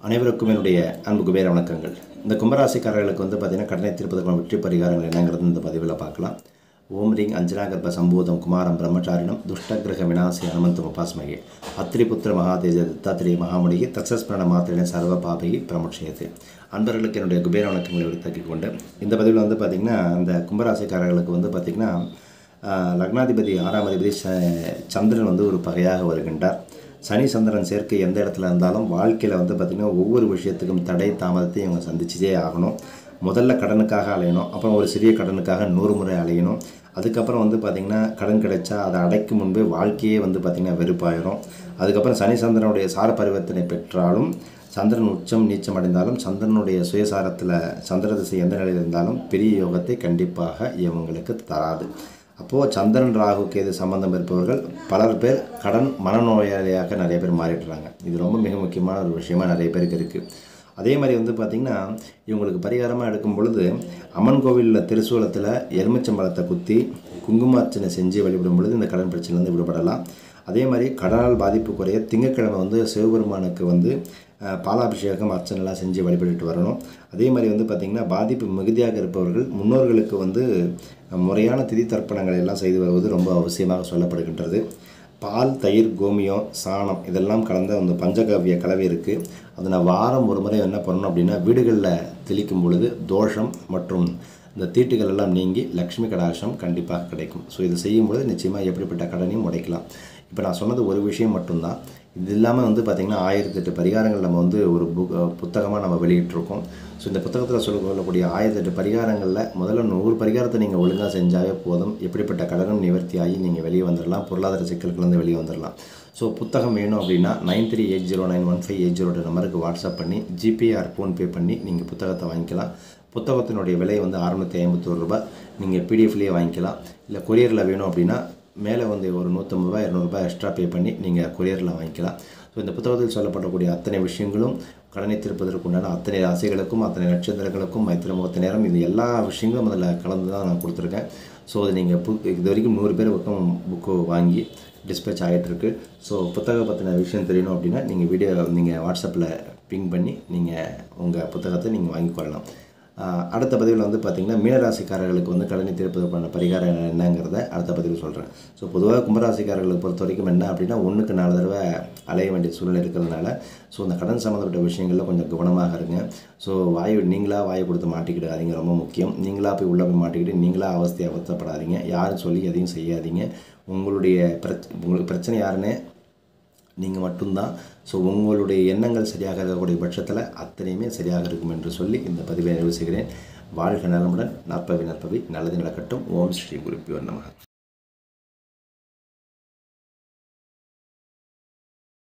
அனைவருக்கும் என்னுடைய அன்பு குபேர வணக்கங்கள் இந்த கும்பராசிக்காரர்களுக்கு வந்து பார்த்திங்கன்னா கடனை தீர்ப்பதற்கான வெற்றி பரிகாரங்கள் என்னங்கிறது இந்த பதிவில் பார்க்கலாம் ஓம் ரீங் அஞ்சனாகர்ப சம்போதம் குமாரம் பிரம்மச்சாரிணம் துஷ்டகிரக விநாசி ஹனுமந்த உபாஸ்மகே அத்திரிபுத்திர மகாதேஜ தத்தாத்திரி மகாமுடிகி தக்ஷஸ்மரண மாத்திரனை சர்வ பாபகி பிரமுட்சயத்து அன்பர்களுக்கு என்னுடைய குபேர வணக்கங்களை விடுத்தாக்கிக் கொண்டு இந்த பதிவில் வந்து பார்த்திங்கன்னா இந்த கும்பராசிக்காரர்களுக்கு வந்து பார்த்திங்கன்னா ஆஹ், லக்னாதிபதி ஆறாம் அதிபதி ச- சந்திரன் வந்து ஒரு பகையாக வருகின்றார் சனி சந்திரன் சேர்க்கை எந்த இடத்துல இருந்தாலும் வாழ்க்கையில் வந்து பார்த்திங்கன்னா ஒவ்வொரு விஷயத்துக்கும் தடை தாமதத்தை இவங்க சந்திச்சே ஆகணும் முதல்ல கடனுக்காக அலையணும் அப்புறம் ஒரு சிறிய கடனுக்காக நூறு முறை அலையணும் அதுக்கப்புறம் வந்து பார்த்திங்கன்னா கடன் கிடைச்சா அதை அடைக்கும் முன்பே வாழ்க்கையே வந்து பார்த்திங்கன்னா வெறுப்பாயிரும் அதுக்கப்புறம் சனி சந்திரனுடைய சார பரிவர்த்தனை பெற்றாலும் சந்திரன் உச்சம் நீச்சம் அடைந்தாலும் சந்திரனுடைய சுயசாரத்தில் சந்திர திசை எந்த நிலையில் இருந்தாலும் பெரிய யோகத்தை கண்டிப்பாக இவங்களுக்கு தராது அப்போது சந்திரன் ராகு கேது சம்பந்தம் இருப்பவர்கள் பலர் பேர் கடன் மனநோயாளியாக நிறைய பேர் மாறிடுறாங்க இது ரொம்ப மிக முக்கியமான ஒரு விஷயமா நிறைய பேருக்கு இருக்குது அதே மாதிரி வந்து பார்த்திங்கன்னா இவங்களுக்கு பரிகாரமாக எடுக்கும் பொழுது அம்மன் கோவிலில் திருசூலத்தில் எலுமிச்சம்பழத்தை குத்தி குங்குமார்ச்சனை செஞ்சு வழிபடும் பொழுது இந்த கடன் பிரச்சனையிலேருந்து விடுபடலாம் அதே மாதிரி கடனால் பாதிப்பு குறைய திங்கட்கிழமை வந்து சிவபெருமானுக்கு வந்து அஹ், பாலாபிஷேகம் அர்ச்சனைலாம் செஞ்சு வழிபட்டுட்டு வரணும் அதே மாதிரி வந்து பார்த்திங்கன்னா பாதிப்பு மிகுதியாக இருப்பவர்கள் முன்னோர்களுக்கு வந்து அஹ், முறையான திதி தர்ப்பணங்களை எல்லாம் செய்து வருவது ரொம்ப அவசியமாக சொல்லப்படுகின்றது பால் தயிர் கோமியம் சாணம் இதெல்லாம் கலந்த அந்த பஞ்சகவ்ய கலவை இருக்குது அதை நான் வாரம் ஒரு முறை என்ன பண்ணணும் அப்படின்னா வீடுகளில் தெளிக்கும் பொழுது தோஷம் மற்றும் இந்த தீட்டுகள் எல்லாம் நீங்கி லக்ஷ்மி கடாட்சம் கண்டிப்பாக கிடைக்கும் ஸோ இது செய்யும் பொழுது நிச்சயமாக எப்படிப்பட்ட கடனையும் உடைக்கலாம் இப்போ நான் சொன்னது ஒரு விஷயம் மட்டும்தான் இது இல்லாமல் வந்து பார்த்திங்கன்னா ஆயிரத்தெட்டு பரிகாரங்கள் நம்ம வந்து ஒரு புக் புத்தகமாக நம்ம வெளியிட்டிருக்கோம் ஸோ இந்த புத்தகத்தில் சொல்ல சொல்லக்கூடிய ஆயிரத்தெட்டு பரிகாரங்களில் முதல்ல நூறு பரிகாரத்தை நீங்கள் ஒழுங்காக செஞ்சாவே போதும் எப்படிப்பட்ட கடனும் நிவர்த்தி ஆகி நீங்கள் வெளியே வந்துடலாம் பொருளாதார சிக்கல்கள்லேருந்து வெளியே வந்துடலாம் ஸோ புத்தகம் வேணும் அப்படின்னா nine three eight zero nine one five eight zero நம்பருக்கு வாட்ஸ்அப் பண்ணி ஜிபே ஆர் ஃபோன்பே பண்ணி நீங்கள் புத்தகத்தை வாங்கிக்கலாம் புத்தகத்தினுடைய விலை வந்து அறுநூற்றி ஐம்பத்தோரு ரூபாய் நீங்கள் பிடிஎஃப்லேயே வாங்கிக்கலாம் இல்லை கொரியரில் வேணும் அப்படின்னா மேலே வந்து ஒரு நூற்றம்பது ரூபாய் இரநூறுபா எக்ஸ்ட்ரா பே பண்ணி நீங்கள் கொரியரில் வாங்கிக்கலாம் ஸோ இந்த புத்தகத்தில் சொல்லப்படக்கூடிய அத்தனை விஷயங்களும் கடனை தீர்ப்பதற்கு உண்டான அத்தனை ராசிகளுக்கும் அத்தனை நட்சத்திரங்களுக்கும் மைத்திர முகத்த நேரம் இது எல்லா விஷயங்களும் அதில் கலந்து தான் நான் கொடுத்துருக்கேன் ஸோ அது நீங்கள் புக் இது வரைக்கும் நூறு பேர் பக்கம் புக்கு வாங்கி டிஸ்பேச் ஆகிட்டு இருக்கு ஸோ புத்தகம் பற்றின விஷயம் தெரியணும் அப்படின்னா நீங்கள் வீடியோ நீங்கள் வாட்ஸ்அப்பில் பிங் பண்ணி நீங்கள் உங்கள் புத்தகத்தை நீங்கள் வாங்கிக் கொள்ளலாம் ஆஹ் அடுத்த பதிவில் வந்து பார்த்திங்கன்னா மீனராசிக்காரர்களுக்கு வந்து கடனை தீர்ப்பதற்கான பரிகாரம் என்னங்கிறத அடுத்த பதிவில் சொல்கிறேன் ஸோ பொதுவாக கும்பராசிக்காரர்களுக்கு பொறுத்த வரைக்கும் என்ன அப்படின்னா ஒன்றுக்கு நாலு தடவை அலைய வேண்டிய சூழ்நிலை இருக்கிறதுனால ஸோ இந்த கடன் சம்மந்தப்பட்ட விஷயங்களில் கொஞ்சம் கவனமாக இருங்க ஸோ வாய் நீங்களாக வாயை கொடுத்து மாட்டிக்கிடாதீங்க ரொம்ப முக்கியம் நீங்களாக போய் உள்ளே போய் மாட்டிக்கிட்டு நீங்களாக அவஸ்தையை அவஸ்தப்படாதீங்க யாரும் சொல்லி எதையும் செய்யாதீங்க உங்களுடைய பிரச் உங்களுக்கு பிரச்சனை யாருன்னு நீங்கள் மட்டும்தான் ஸோ உங்களுடைய எண்ணங்கள் சரியாக இருக்கக்கூடிய பட்சத்தில் அத்தனையுமே சரியாக இருக்கும் என்று சொல்லி இந்த பதிவை நிறைவு செய்கிறேன் வாழ்க நலமுடன் நற்பவி நற்பவி நல்லது நடக்கட்டும் ஓம் ஸ்ரீ குருப்பியோ நமக